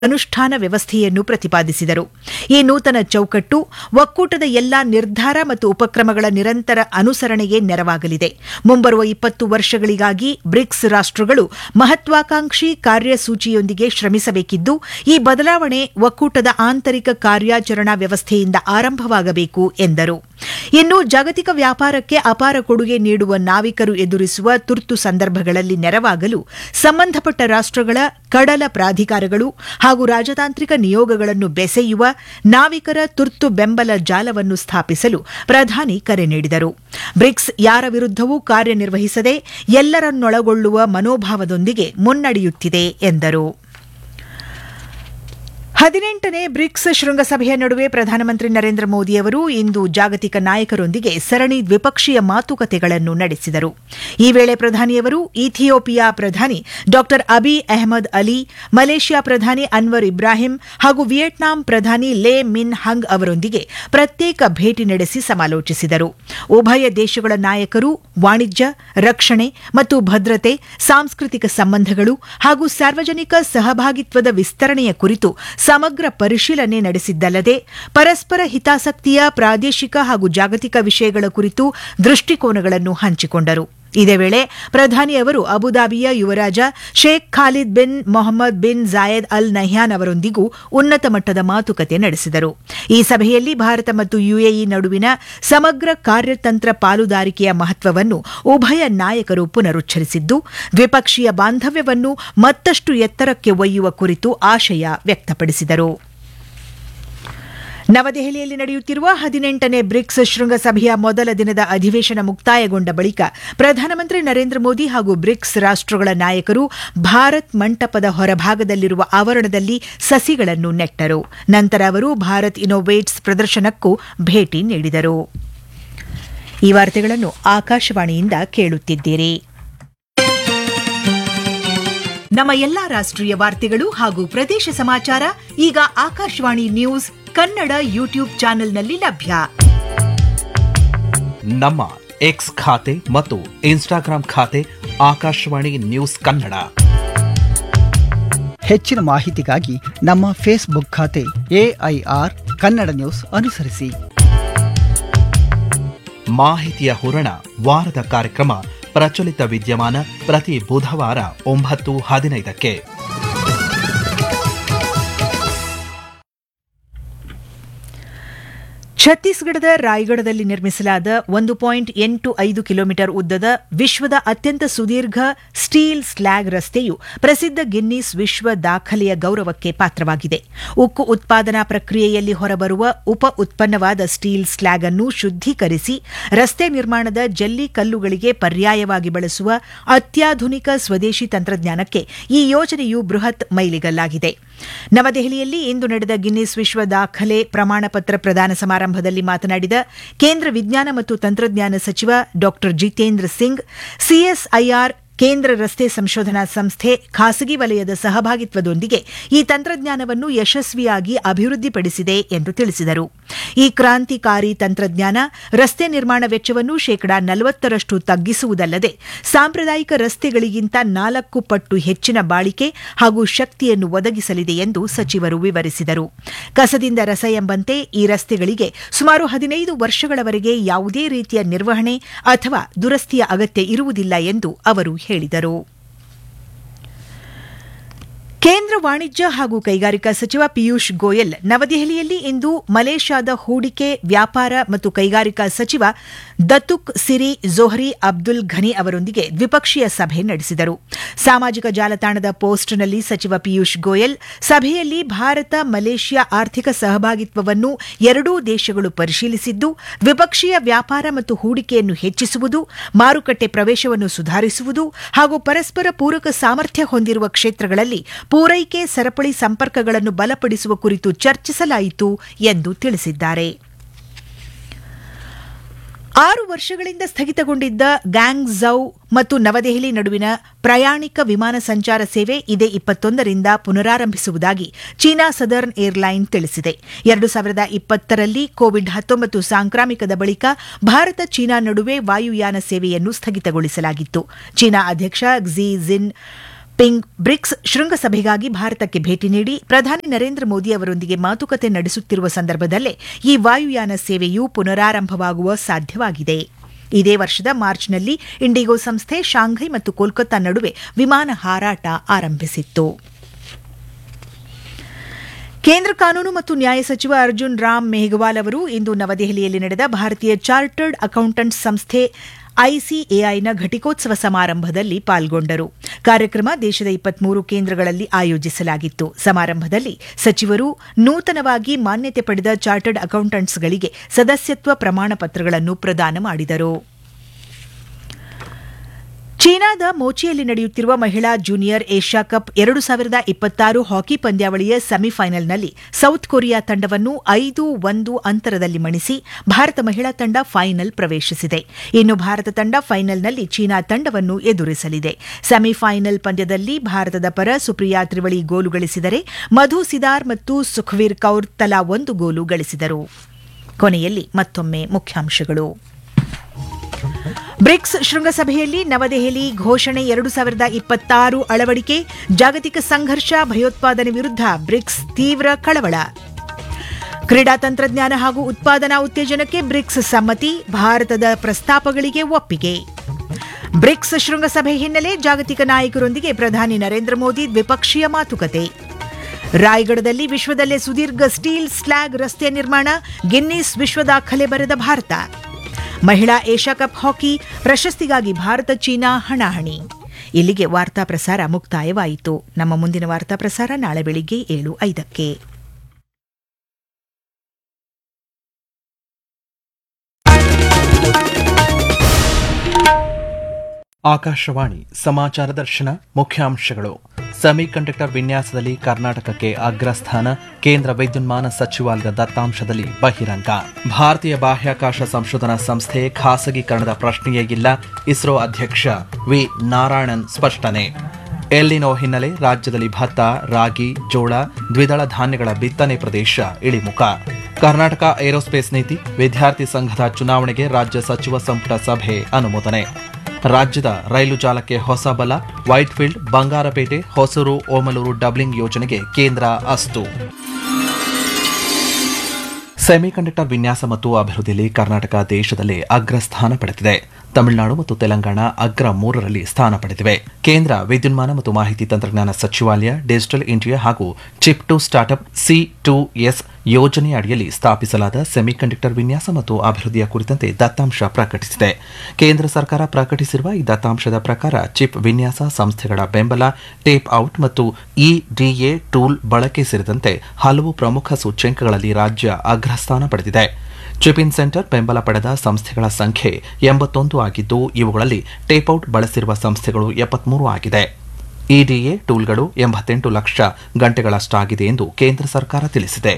ಅನುಷ್ಠಾನ ವ್ಯವಸ್ಥೆಯನ್ನು ಪ್ರತಿಪಾದಿಸಿದರು ಈ ನೂತನ ಚೌಕಟ್ಟು ಒಕ್ಕೂಟದ ಎಲ್ಲಾ ನಿರ್ಧಾರ ಮತ್ತು ಉಪಕ್ರಮಗಳ ನಿರಂತರ ಅನುಸರಣೆಗೆ ನೆರವಾಗಲಿದೆ ಮುಂಬರುವ ಇಪ್ಪತ್ತು ವರ್ಷಗಳಿಗಾಗಿ ಬ್ರಿಕ್ಸ್ ರಾಷ್ಟಗಳು ಮಹತ್ವಾಕಾಂಕ್ಷಿ ಕಾರ್ಯಸೂಚಿಯೊಂದಿಗೆ ಶ್ರಮಿಸಬೇಕಿದ್ದು ಈ ಬದಲಾವಣೆ ಒಕ್ಕೂಟದ ಆಂತರಿಕ ಕಾರ್ಯಾಚರಣಾ ವ್ಯವಸ್ಥೆಯಿಂದ ಆರಂಭವಾಗಬೇಕು ಎಂದರು ಇನ್ನು ಜಾಗತಿಕ ವ್ಯಾಪಾರಕ್ಕೆ ಅಪಾರ ಕೊಡುಗೆ ನೀಡುವ ನಾವಿಕರು ಎದುರಿಸುವ ತುರ್ತು ಸಂದರ್ಭಗಳಲ್ಲಿ ನೆರವಾಗಲು ಸಂಬಂಧಪಟ್ಟ ರಾಷ್ಟಗಳ ಕಡಲ ಪ್ರಾಧಿಕಾರಗಳು ಹಾಗೂ ರಾಜತಾಂತ್ರಿಕ ನಿಯೋಗಗಳನ್ನು ಬೆಸೆಯುವ ನಾವಿಕರ ತುರ್ತು ಬೆಂಬಲ ಜಾಲವನ್ನು ಸ್ಥಾಪಿಸಲು ಪ್ರಧಾನಿ ಕರೆ ನೀಡಿದರು ಬ್ರಿಕ್ಸ್ ಯಾರ ವಿರುದ್ದವೂ ಕಾರ್ಯನಿರ್ವಹಿಸದೆ ಎಲ್ಲರನ್ನೊಳಗೊಳ್ಳುವ ಮನೋಭಾವದೊಂದಿಗೆ ಮುನ್ನಡೆಯುತ್ತಿದೆ ಎಂದರು ಹದಿನೆಂಟನೇ ಬ್ರಿಕ್ಸ್ ಶೃಂಗಸಭೆಯ ನಡುವೆ ಪ್ರಧಾನಮಂತ್ರಿ ನರೇಂದ್ರ ಮೋದಿ ಅವರು ಇಂದು ಜಾಗತಿಕ ನಾಯಕರೊಂದಿಗೆ ಸರಣಿ ದ್ವಿಪಕ್ಷೀಯ ಮಾತುಕತೆಗಳನ್ನು ನಡೆಸಿದರು ಈ ವೇಳೆ ಪ್ರಧಾನಿಯವರು ಇಥಿಯೋಪಿಯಾ ಪ್ರಧಾನಿ ಡಾ ಅಬಿ ಅಹಮದ್ ಅಲಿ ಮಲೇಷ್ಯಾ ಪ್ರಧಾನಿ ಅನ್ವರ್ ಇಬ್ರಾಹಿಂ ಹಾಗೂ ವಿಯೆಟ್ನಾಂ ಪ್ರಧಾನಿ ಲೇ ಮಿನ್ ಹಂಗ್ ಅವರೊಂದಿಗೆ ಪ್ರತ್ಯೇಕ ಭೇಟಿ ನಡೆಸಿ ಸಮಾಲೋಚಿಸಿದರು ಉಭಯ ದೇಶಗಳ ನಾಯಕರು ವಾಣಿಜ್ಯ ರಕ್ಷಣೆ ಮತ್ತು ಭದ್ರತೆ ಸಾಂಸ್ಕೃತಿಕ ಸಂಬಂಧಗಳು ಹಾಗೂ ಸಾರ್ವಜನಿಕ ಸಹಭಾಗಿತ್ವದ ವಿಸ್ತರಣೆಯ ಕುರಿತು ಸಮಗ್ರ ಪರಿಶೀಲನೆ ನಡೆಸಿದ್ದಲ್ಲದೆ ಪರಸ್ಪರ ಹಿತಾಸಕ್ತಿಯ ಪ್ರಾದೇಶಿಕ ಹಾಗೂ ಜಾಗತಿಕ ವಿಷಯಗಳ ಕುರಿತು ದೃಷ್ಟಿಕೋನಗಳನ್ನು ಹಂಚಿಕೊಂಡರು ಇದೇ ವೇಳೆ ಪ್ರಧಾನಿ ಅವರು ಅಬುದಾಬಿಯ ಯುವರಾಜ Sheikh Khalid bin Mohamed bin Zayed al Nahyan ಅವರೊಂದಿಗೂ ಉನ್ನತ ಮಟ್ಟದ ಮಾತುಕತೆ ನಡೆಸಿದರು ಈ ಸಭೆಯಲ್ಲಿ ಭಾರತ ಮತ್ತು ಯುಎಇ ನಡುವಿನ ಸಮಗ್ರ ಕಾರ್ಯತಂತ್ರ ಪಾಲುದಾರಿಕೆಯ ಮಹತ್ವವನ್ನು ಉಭಯ ನಾಯಕರು ಪುನರುಚ್ಚರಿಸಿದ್ದು ದ್ವಿಪಕ್ಷೀಯ ಬಾಂಧವ್ಯವನ್ನು ಮತ್ತಷ್ಟು ಎತ್ತರಕ್ಕೆ ಒಯ್ಯುವ ಕುರಿತು ಆಶಯ ವ್ಯಕ್ತಪಡಿಸಿದರು ನವದೆಹಲಿಯಲ್ಲಿ ನಡೆಯುತ್ತಿರುವ ಹದಿನೆಂಟನೇ ಬ್ರಿಕ್ಸ್ ಶೃಂಗಸಭೆಯ ಮೊದಲ ದಿನದ ಅಧಿವೇಶನ ಮುಕ್ತಾಯಗೊಂಡ ಬಳಿಕ ಪ್ರಧಾನಮಂತ್ರಿ ನರೇಂದ್ರ ಮೋದಿ ಹಾಗೂ ಬ್ರಿಕ್ಸ್ ರಾಷ್ಟಗಳ ನಾಯಕರು ಭಾರತ್ ಮಂಟಪದ ಹೊರಭಾಗದಲ್ಲಿರುವ ಆವರಣದಲ್ಲಿ ಸಸಿಗಳನ್ನು ನೆಟ್ಟರು ನಂತರ ಅವರು ಭಾರತ್ ಇನೋವೇಟ್ಸ್ ಪ್ರದರ್ಶನಕ್ಕೂ ಭೇಟಿ ನೀಡಿದರು ಈ ವಾರ್ತೆಗಳನ್ನು ಆಕಾಶವಾಣಿಯಿಂದ ಕೇಳುತ್ತಿದ್ದೀರಿ ನಮ್ಮ ಎಲ್ಲಾ ರಾಷ್ಟ್ರೀಯ ವಾರ್ತೆಗಳು ಹಾಗೂ ಪ್ರದೇಶ ಸಮಾಚಾರ ಈಗ ಆಕಾಶವಾಣಿ ನ್ಯೂಸ್ ಕನ್ನಡ ಯೂಟ್ಯೂಬ್ ಚಾನೆಲ್ನಲ್ಲಿ ಲಭ್ಯ ನಮ್ಮ ಎಕ್ಸ್ ಖಾತೆ ಮತ್ತು ಇನ್ಸ್ಟಾಗ್ರಾಂ ಖಾತೆ ಆಕಾಶವಾಣಿ ನ್ಯೂಸ್ ಕನ್ನಡ ಹೆಚ್ಚಿನ ಮಾಹಿತಿಗಾಗಿ ನಮ್ಮ ಫೇಸ್ಬುಕ್ ಖಾತೆ ಎಐಆರ್ ಕನ್ನಡ ನ್ಯೂಸ್ ಅನುಸರಿಸಿ ಮಾಹಿತಿಯ ಹೂರಣ ವಾರದ ಕಾರ್ಯಕ್ರಮ ಪ್ರಚಲಿತ ವಿದ್ಯಮಾನ ಪ್ರತಿ ಬುಧವಾರ ಒಂಬತ್ತು ಹದಿನೈದಕ್ಕೆ ಛತ್ತೀಸ್ಗಢದ ರಾಯಗಢದಲ್ಲಿ ನಿರ್ಮಿಸಲಾದ ಒಂದು ಪಾಯಿಂಟ್ ಎಂಟು ಐದು ಕಿಲೋಮೀಟರ್ ಉದ್ದದ ವಿಶ್ವದ ಅತ್ಯಂತ ಸುದೀರ್ಘ ಸ್ಟೀಲ್ ಸ್ಲ್ಯಾಗ್ ರಸ್ತೆಯು ಪ್ರಸಿದ್ಧ ಗಿನ್ನಿಸ್ ವಿಶ್ವ ದಾಖಲೆಯ ಗೌರವಕ್ಕೆ ಪಾತ್ರವಾಗಿದೆ ಉಕ್ಕು ಉತ್ಪಾದನಾ ಪ್ರಕ್ರಿಯೆಯಲ್ಲಿ ಹೊರಬರುವ ಉಪ ಉತ್ಪನ್ನವಾದ ಸ್ಟೀಲ್ ಸ್ಲ್ಯಾಗ್ ಅನ್ನು ಶುದ್ದೀಕರಿಸಿ ರಸ್ತೆ ನಿರ್ಮಾಣದ ಜಲ್ಲಿ ಕಲ್ಲುಗಳಿಗೆ ಪರ್ಯಾಯವಾಗಿ ಬಳಸುವ ಅತ್ಯಾಧುನಿಕ ಸ್ವದೇಶಿ ತಂತ್ರಜ್ಞಾನಕ್ಕೆ ಈ ಯೋಜನೆಯು ಬೃಹತ್ ಮೈಲಿಗಲ್ಲಾಗಿದೆ ನವದೆಹಲಿಯಲ್ಲಿ ಇಂದು ನಡೆದ ಗಿನ್ನಿಸ್ ವಿಶ್ವ ದಾಖಲೆ ಪ್ರಮಾಣಪತ್ರ ಪ್ರದಾನ ಸಮಾರಂಭದಲ್ಲಿ ಮಾತನಾಡಿದ ಕೇಂದ್ರ ವಿಜ್ಞಾನ ಮತ್ತು ತಂತ್ರಜ್ಞಾನ ಸಚಿವ ಡಾ ಜಿತೇಂದ್ರ ಸಿಂಗ್ ಸಿಎಸ್ಐಆರ್ ಕೇಂದ್ರ ರಸ್ತೆ ಸಂಶೋಧನಾ ಸಂಸ್ಥೆ ಖಾಸಗಿ ವಲಯದ ಸಹಭಾಗಿತ್ವದೊಂದಿಗೆ ಈ ತಂತ್ರಜ್ಞಾನವನ್ನು ಯಶಸ್ವಿಯಾಗಿ ಅಭಿವೃದ್ಧಿಪಡಿಸಿದೆ ಎಂದು ತಿಳಿಸಿದರು ಈ ಕ್ರಾಂತಿಕಾರಿ ತಂತ್ರಜ್ಞಾನ ರಸ್ತೆ ನಿರ್ಮಾಣ ವೆಚ್ಚವನ್ನು ಶೇಕಡಾ ನಲವತ್ತರಷ್ಟು ತಗ್ಗಿಸುವುದಲ್ಲದೆ ಸಾಂಪ್ರದಾಯಿಕ ರಸ್ತೆಗಳಿಗಿಂತ ನಾಲ್ಕು ಪಟ್ಟು ಹೆಚ್ಚಿನ ಬಾಳಿಕೆ ಹಾಗೂ ಶಕ್ತಿಯನ್ನು ಒದಗಿಸಲಿದೆ ಎಂದು ಸಚಿವರು ವಿವರಿಸಿದರು ಕಸದಿಂದ ರಸ ಎಂಬಂತೆ ಈ ರಸ್ತೆಗಳಿಗೆ ಸುಮಾರು ಹದಿನೈದು ವರ್ಷಗಳವರೆಗೆ ಯಾವುದೇ ರೀತಿಯ ನಿರ್ವಹಣೆ ಅಥವಾ ದುರಸ್ತಿಯ ಅಗತ್ಯ ಇರುವುದಿಲ್ಲ ಎಂದು ಅವರು ಹೇಳಿದರು ಕೇಂದ್ರ ವಾಣಿಜ್ಯ ಹಾಗೂ ಕೈಗಾರಿಕಾ ಸಚಿವ ಪಿಯೂಷ್ ಗೋಯಲ್ ನವದೆಹಲಿಯಲ್ಲಿ ಇಂದು ಮಲೇಷ್ಯಾದ ಹೂಡಿಕೆ ವ್ಯಾಪಾರ ಮತ್ತು ಕೈಗಾರಿಕಾ ಸಚಿವ ದತುಕ್ ಸಿರಿ ಜೊಹರಿ ಅಬ್ದುಲ್ ಘನಿ ಅವರೊಂದಿಗೆ ದ್ವಿಪಕ್ಷೀಯ ಸಭೆ ನಡೆಸಿದರು ಸಾಮಾಜಿಕ ಜಾಲತಾಣದ ಪೋಸ್ಟ್ನಲ್ಲಿ ಸಚಿವ ಪಿಯೂಷ್ ಗೋಯಲ್ ಸಭೆಯಲ್ಲಿ ಭಾರತ ಮಲೇಷ್ಯಾ ಆರ್ಥಿಕ ಸಹಭಾಗಿತ್ವವನ್ನು ಎರಡೂ ದೇಶಗಳು ಪರಿಶೀಲಿಸಿದ್ದು ದ್ವಿಪಕ್ಷೀಯ ವ್ಯಾಪಾರ ಮತ್ತು ಹೂಡಿಕೆಯನ್ನು ಹೆಚ್ಚಿಸುವುದು ಮಾರುಕಟ್ಟೆ ಪ್ರವೇಶವನ್ನು ಸುಧಾರಿಸುವುದು ಹಾಗೂ ಪರಸ್ಪರ ಪೂರಕ ಸಾಮರ್ಥ್ಯ ಹೊಂದಿರುವ ಕ್ಷೇತ್ರಗಳಲ್ಲಿ ಪೂರೈಕೆ ಸರಪಳಿ ಸಂಪರ್ಕಗಳನ್ನು ಬಲಪಡಿಸುವ ಕುರಿತು ಚರ್ಚಿಸಲಾಯಿತು ಎಂದು ತಿಳಿಸಿದ್ದಾರೆ ಆರು ವರ್ಷಗಳಿಂದ ಸ್ಥಗಿತಗೊಂಡಿದ್ದ ಗ್ಯಾಂಗ್ಝೌ ಮತ್ತು ನವದೆಹಲಿ ನಡುವಿನ ಪ್ರಯಾಣಿಕ ವಿಮಾನ ಸಂಚಾರ ಸೇವೆ ಇದೇ ಇಪ್ಪತ್ತೊಂದರಿಂದ ಪುನರಾರಂಭಿಸುವುದಾಗಿ ಚೀನಾ ಸದರ್ನ್ ಏರ್ಲೈನ್ ತಿಳಿಸಿದೆ ಎರಡು ಸಾವಿರದ ಇಪ್ಪತ್ತರಲ್ಲಿ ಕೋವಿಡ್ ಹತ್ತೊಂಬತ್ತು ಸಾಂಕ್ರಾಮಿಕದ ಬಳಿಕ ಭಾರತ ಚೀನಾ ನಡುವೆ ವಾಯುಯಾನ ಸೇವೆಯನ್ನು ಸ್ಥಗಿತಗೊಳಿಸಲಾಗಿತ್ತು ಚೀನಾ ಅಧ್ಯಕ್ಷ ಕ್ಸಿ ಜಿನ್ ಪಿಂಗ್ ಬ್ರಿಕ್ಸ್ ಶೃಂಗಸಭೆಗಾಗಿ ಭಾರತಕ್ಕೆ ಭೇಟಿ ನೀಡಿ ಪ್ರಧಾನಿ ನರೇಂದ್ರ ಮೋದಿ ಅವರೊಂದಿಗೆ ಮಾತುಕತೆ ನಡೆಸುತ್ತಿರುವ ಸಂದರ್ಭದಲ್ಲೇ ಈ ವಾಯುಯಾನ ಸೇವೆಯು ಪುನರಾರಂಭವಾಗುವ ಸಾಧ್ಯವಾಗಿದೆ ಇದೇ ವರ್ಷದ ಮಾರ್ಚ್ನಲ್ಲಿ ಇಂಡಿಗೋ ಸಂಸ್ಥೆ ಶಾಂಘೈ ಮತ್ತು ಕೋಲ್ಕತ್ತಾ ನಡುವೆ ವಿಮಾನ ಹಾರಾಟ ಆರಂಭಿಸಿತ್ತು ಕೇಂದ್ರ ಕಾನೂನು ಮತ್ತು ನ್ಯಾಯ ಸಚಿವ ಅರ್ಜುನ್ ರಾಮ್ ಮೇಘವಾಲ್ ಅವರು ಇಂದು ನವದೆಹಲಿಯಲ್ಲಿ ನಡೆದ ಭಾರತೀಯ ಚಾರ್ಟರ್ಡ್ ಅಕೌಂಟೆಂಟ್ಸ್ ಸಂಸ್ಥೆ ಐಸಿಎಐನ ಘಟಿಕೋತ್ಸವ ಸಮಾರಂಭದಲ್ಲಿ ಪಾಲ್ಗೊಂಡರು ಕಾರ್ಯಕ್ರಮ ದೇಶದ ಇಪ್ಪತ್ಮೂರು ಕೇಂದ್ರಗಳಲ್ಲಿ ಆಯೋಜಿಸಲಾಗಿತ್ತು ಸಮಾರಂಭದಲ್ಲಿ ಸಚಿವರು ನೂತನವಾಗಿ ಮಾನ್ಯತೆ ಪಡೆದ ಚಾರ್ಟರ್ಡ್ ಅಕೌಂಟೆಂಟ್ಸ್ಗಳಿಗೆ ಸದಸ್ಯತ್ವ ಪ್ರಮಾಣ ಪತ್ರಗಳನ್ನು ಪ್ರದಾನ ಮಾಡಿದರು ಚೀನಾದ ಮೋಚಿಯಲ್ಲಿ ನಡೆಯುತ್ತಿರುವ ಮಹಿಳಾ ಜೂನಿಯರ್ ಏಷ್ಯಾ ಕಪ್ ಎರಡು ಸಾವಿರದ ಇಪ್ಪತ್ತಾರು ಹಾಕಿ ಪಂದ್ಯಾವಳಿಯ ಸೆಮಿಫೈನಲ್ನಲ್ಲಿ ಸೌತ್ ಕೊರಿಯಾ ತಂಡವನ್ನು ಐದು ಒಂದು ಅಂತರದಲ್ಲಿ ಮಣಿಸಿ ಭಾರತ ಮಹಿಳಾ ತಂಡ ಫೈನಲ್ ಪ್ರವೇಶಿಸಿದೆ ಇನ್ನು ಭಾರತ ತಂಡ ಫೈನಲ್ನಲ್ಲಿ ಚೀನಾ ತಂಡವನ್ನು ಎದುರಿಸಲಿದೆ ಸೆಮಿಫೈನಲ್ ಪಂದ್ಯದಲ್ಲಿ ಭಾರತದ ಪರ ಸುಪ್ರಿಯಾ ತ್ರಿವಳಿ ಗೋಲು ಗಳಿಸಿದರೆ ಮಧು ಸಿದಾರ್ ಮತ್ತು ಸುಖವೀರ್ ಕೌರ್ ತಲಾ ಒಂದು ಗೋಲು ಗಳಿಸಿದರು ಕೊನೆಯಲ್ಲಿ ಮತ್ತೊಮ್ಮೆ ಮುಖ್ಯಾಂಶಗಳು ಬ್ರಿಕ್ಸ್ ಶೃಂಗಸಭೆಯಲ್ಲಿ ನವದೆಹಲಿ ಘೋಷಣೆ ಎರಡು ಸಾವಿರದ ಇಪ್ಪತ್ತಾರು ಅಳವಡಿಕೆ ಜಾಗತಿಕ ಸಂಘರ್ಷ ಭಯೋತ್ಪಾದನೆ ವಿರುದ್ಧ ಬ್ರಿಕ್ಸ್ ತೀವ್ರ ಕಳವಳ ಕ್ರೀಡಾ ತಂತ್ರಜ್ಞಾನ ಹಾಗೂ ಉತ್ಪಾದನಾ ಉತ್ತೇಜನಕ್ಕೆ ಬ್ರಿಕ್ಸ್ ಸಮ್ಮತಿ ಭಾರತದ ಪ್ರಸ್ತಾಪಗಳಿಗೆ ಒಪ್ಪಿಗೆ ಬ್ರಿಕ್ಸ್ ಶೃಂಗಸಭೆ ಹಿನ್ನೆಲೆ ಜಾಗತಿಕ ನಾಯಕರೊಂದಿಗೆ ಪ್ರಧಾನಿ ನರೇಂದ್ರ ಮೋದಿ ದ್ವಿಪಕ್ಷೀಯ ಮಾತುಕತೆ ರಾಯಗಢದಲ್ಲಿ ವಿಶ್ವದಲ್ಲೇ ಸುದೀರ್ಘ ಸ್ಟೀಲ್ ಸ್ಲ್ಯಾಗ್ ರಸ್ತೆ ನಿರ್ಮಾಣ ಗಿನ್ನಿಸ್ ವಿಶ್ವ ದಾಖಲೆ ಬರೆದ ಭಾರತ ಮಹಿಳಾ ಏಷ್ಯಾ ಕಪ್ ಹಾಕಿ ಪ್ರಶಸ್ತಿಗಾಗಿ ಭಾರತ ಚೀನಾ ಹಣಾಹಣಿ ಇಲ್ಲಿಗೆ ವಾರ್ತಾ ಪ್ರಸಾರ ಮುಕ್ತಾಯವಾಯಿತು ನಮ್ಮ ಮುಂದಿನ ವಾರ್ತಾ ಪ್ರಸಾರ ನಾಳೆ ಬೆಳಿಗ್ಗೆ ಏಳು ಐದಕ್ಕೆ ಆಕಾಶವಾಣಿ ಸಮಾಚಾರ ದರ್ಶನ ಮುಖ್ಯಾಂಶಗಳು ಸೆಮಿಕಂಡಕ್ಟರ್ ವಿನ್ಯಾಸದಲ್ಲಿ ಕರ್ನಾಟಕಕ್ಕೆ ಅಗ್ರಸ್ಥಾನ ಕೇಂದ್ರ ವಿದ್ಯುನ್ಮಾನ ಸಚಿವಾಲಯದ ದತ್ತಾಂಶದಲ್ಲಿ ಬಹಿರಂಗ ಭಾರತೀಯ ಬಾಹ್ಯಾಕಾಶ ಸಂಶೋಧನಾ ಸಂಸ್ಥೆ ಖಾಸಗೀಕರಣದ ಪ್ರಶ್ನೆಯೇ ಇಲ್ಲ ಇಸ್ರೋ ಅಧ್ಯಕ್ಷ ವಿ ನಾರಾಯಣನ್ ಸ್ಪಷ್ಟನೆ ಎಲ್ಲಿನೋ ಹಿನ್ನೆಲೆ ರಾಜ್ಯದಲ್ಲಿ ಭತ್ತ ರಾಗಿ ಜೋಳ ದ್ವಿದಳ ಧಾನ್ಯಗಳ ಬಿತ್ತನೆ ಪ್ರದೇಶ ಇಳಿಮುಖ ಕರ್ನಾಟಕ ಏರೋಸ್ಪೇಸ್ ನೀತಿ ವಿದ್ಯಾರ್ಥಿ ಸಂಘದ ಚುನಾವಣೆಗೆ ರಾಜ್ಯ ಸಚಿವ ಸಂಪುಟ ಸಭೆ ಅನುಮೋದನೆ ರಾಜ್ಯದ ರೈಲು ಜಾಲಕ್ಕೆ ಹೊಸ ಬಲ ವೈಟ್ಫೀಲ್ಡ್ ಬಂಗಾರಪೇಟೆ ಹೊಸೂರು ಓಮಲೂರು ಡಬ್ಲಿಂಗ್ ಯೋಜನೆಗೆ ಕೇಂದ್ರ ಅಸ್ತು ಸೆಮಿಕಂಡಕ್ಟರ್ ವಿನ್ಯಾಸ ಮತ್ತು ಅಭಿವೃದ್ಧಿಯಲ್ಲಿ ಕರ್ನಾಟಕ ದೇಶದಲ್ಲಿ ಅಗ್ರಸ್ಥಾನ ಪಡೆದಿದೆ ತಮಿಳುನಾಡು ಮತ್ತು ತೆಲಂಗಾಣ ಅಗ್ರ ಮೂರರಲ್ಲಿ ಸ್ಥಾನ ಪಡೆದಿವೆ ಕೇಂದ್ರ ವಿದ್ಯುನ್ಮಾನ ಮತ್ತು ಮಾಹಿತಿ ತಂತ್ರಜ್ಞಾನ ಸಚಿವಾಲಯ ಡಿಜಿಟಲ್ ಇಂಡಿಯಾ ಹಾಗೂ chip to startup C two S ಯೋಜನೆ ಅಡಿಯಲ್ಲಿ ಸ್ಥಾಪಿಸಲಾದ ಸೆಮಿಕಂಡಕ್ಟರ್ ವಿನ್ಯಾಸ ಮತ್ತು ಅಭಿವೃದ್ಧಿಯ ಕುರಿತಂತೆ ದತ್ತಾಂಶ ಪ್ರಕಟಿಸಿದೆ ಕೇಂದ್ರ ಸರ್ಕಾರ ಪ್ರಕಟಿಸಿರುವ ಈ ದತ್ತಾಂಶದ ಪ್ರಕಾರ ಚಿಪ್ ವಿನ್ಯಾಸ ಸಂಸ್ಥೆಗಳ ಬೆಂಬಲ ಟೇಪ್ ಔಟ್ ಮತ್ತು ಇಡಿಎ ಟೂಲ್ ಬಳಕೆ ಸೇರಿದಂತೆ ಹಲವು ಪ್ರಮುಖ ಸೂಚ್ಯಂಕಗಳಲ್ಲಿ ರಾಜ್ಯ ಅಗ್ರಸ್ಥಾನ ಪಡೆದಿದೆ ಚಿಪಿನ್ ಸೆಂಟರ್ ಬೆಂಬಲ ಪಡೆದ ಸಂಸ್ಥೆಗಳ ಸಂಖ್ಯೆ ಎಂಬತ್ತೊಂದು ಆಗಿದ್ದು ಇವುಗಳಲ್ಲಿ ಟೇಪ್ಔಟ್ ಬಳಸಿರುವ ಸಂಸ್ಥೆಗಳು ಎಪ್ಪತ್ಮೂರು ಆಗಿದೆ ಇಡಿಎ ಟೂಲ್ಗಳು ಎಂಬತ್ತೆಂಟು ಲಕ್ಷ ಗಂಟೆಗಳಷ್ಟಾಗಿದೆ ಎಂದು ಕೇಂದ್ರ ಸರ್ಕಾರ ತಿಳಿಸಿದೆ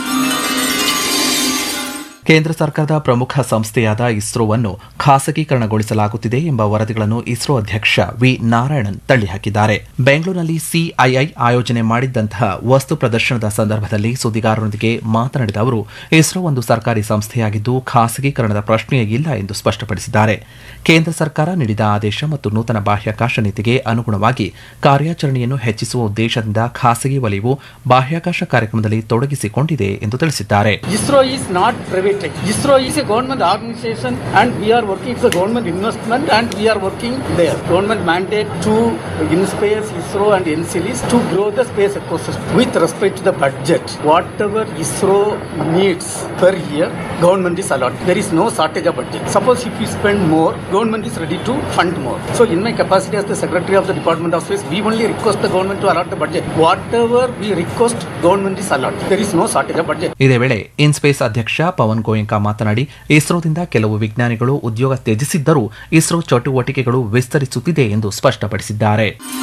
ಕೇಂದ್ರ ಸರ್ಕಾರದ ಪ್ರಮುಖ ಸಂಸ್ಥೆಯಾದ ಇಸ್ರೋವನ್ನು ಖಾಸಗೀಕರಣಗೊಳಿಸಲಾಗುತ್ತಿದೆ ಎಂಬ ವರದಿಗಳನ್ನು ಇಸ್ರೋ ಅಧ್ಯಕ್ಷ ವಿ ನಾರಾಯಣನ್ ತಳ್ಳಿಹಾಕಿದ್ದಾರೆ ಬೆಂಗಳೂರಿನಲ್ಲಿ ಸಿಐಐ ಆಯೋಜನೆ ಮಾಡಿದ್ದಂತಹ ವಸ್ತು ಪ್ರದರ್ಶನದ ಸಂದರ್ಭದಲ್ಲಿ ಸುದ್ದಿಗಾರರೊಂದಿಗೆ ಮಾತನಾಡಿದ ಅವರು ಇಸ್ರೋ ಒಂದು ಸರ್ಕಾರಿ ಸಂಸ್ಥೆಯಾಗಿದ್ದು ಖಾಸಗೀಕರಣದ ಪ್ರಶ್ನೆಯೇ ಇಲ್ಲ ಎಂದು ಸ್ಪಷ್ಟಪಡಿಸಿದ್ದಾರೆ ಕೇಂದ್ರ ಸರ್ಕಾರ ನೀಡಿದ ಆದೇಶ ಮತ್ತು ನೂತನ ಬಾಹ್ಯಾಕಾಶ ನೀತಿಗೆ ಅನುಗುಣವಾಗಿ ಕಾರ್ಯಾಚರಣೆಯನ್ನು ಹೆಚ್ಚಿಸುವ ಉದ್ದೇಶದಿಂದ ಖಾಸಗಿ ವಲಯವು ಬಾಹ್ಯಾಕಾಶ ಕಾರ್ಯಕ್ರಮದಲ್ಲಿ ತೊಡಗಿಸಿಕೊಂಡಿದೆ ಎಂದು ತಿಳಿಸಿದ್ದಾರೆ ISRO is not private. ISRO is a government organization and we are working, it's a government investment and we are working there. Government mandate to InSpace, ISRO and NCLs to grow the space ecosystem with respect to the budget. Whatever ISRO needs per year, government is allotted. There is no shortage of budget. Suppose if we spend more, government is ready to fund more. So in my capacity as the Secretary of the Department of Space, we only request the government to allot the budget. Whatever we request, government is allotted. There is no shortage of budget. ಇದೇ ವೇಳೆ IN-SPACe ಅಧ್ಯಕ್ಷ ಪವನ್ ಗೋಯಂಕಾ ಮಾತನಾಡಿ ಇಸ್ರೋದಿಂದ ಕೆಲವು ವಿಜ್ಞಾನಿಗಳು ಉದ್ಯೋಗ ತ್ಯಜಿಸಿದ್ದರೂ ಇಸ್ರೋ ಚಟುವಟಿಕೆಗಳು ವಿಸ್ತರಿಸುತ್ತಿದೆ ಎಂದು ಸ್ಪಷ್ಟಪಡಿಸಿದ್ದಾರೆ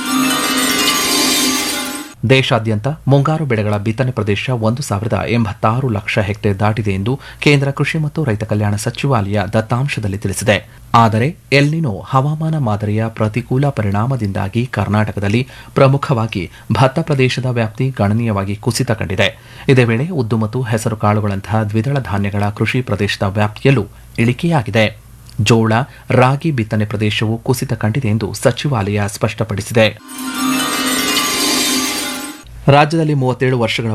ದೇಶಾದ್ಯಂತ ಮುಂಗಾರು ಬೆಳೆಗಳ ಬಿತ್ತನೆ ಪ್ರದೇಶ ಒಂದು ಸಾವಿರದ ಎಂಬತ್ತಾರು ಲಕ್ಷ ಹೆಕ್ಟೇರ್ ದಾಟಿದೆ ಎಂದು ಕೇಂದ್ರ ಕೃಷಿ ಮತ್ತು ರೈತ ಕಲ್ಯಾಣ ಸಚಿವಾಲಯ ದತ್ತಾಂಶದಲ್ಲಿ ತಿಳಿಸಿದೆ ಆದರೆ ಎಲ್ನಿನೋ ಹವಾಮಾನ ಮಾದರಿಯ ಪ್ರತಿಕೂಲ ಪರಿಣಾಮದಿಂದಾಗಿ ಕರ್ನಾಟಕದಲ್ಲಿ ಪ್ರಮುಖವಾಗಿ ಭತ್ತ ಪ್ರದೇಶದ ವ್ಯಾಪ್ತಿ ಗಣನೀಯವಾಗಿ ಕುಸಿತ ಕಂಡಿದೆ ಇದೇ ವೇಳೆ ಉದ್ದು ಮತ್ತು ಹೆಸರು ಕಾಳುಗಳಂತಹ ದ್ವಿದಳ ಧಾನ್ಯಗಳ ಕೃಷಿ ಪ್ರದೇಶದ ವ್ಯಾಪ್ತಿಯಲ್ಲೂ ಇಳಿಕೆಯಾಗಿದೆ ಜೋಳ ರಾಗಿ ಬಿತ್ತನೆ ಪ್ರದೇಶವು ಕುಸಿತ ಕಂಡಿದೆ ಎಂದು ಸಚಿವಾಲಯ ಸ್ಪಷ್ಟಪಡಿಸಿದೆ ರಾಜ್ಯದಲ್ಲಿ ಮೂವತ್ತೇಳು ವರ್ಷಗಳ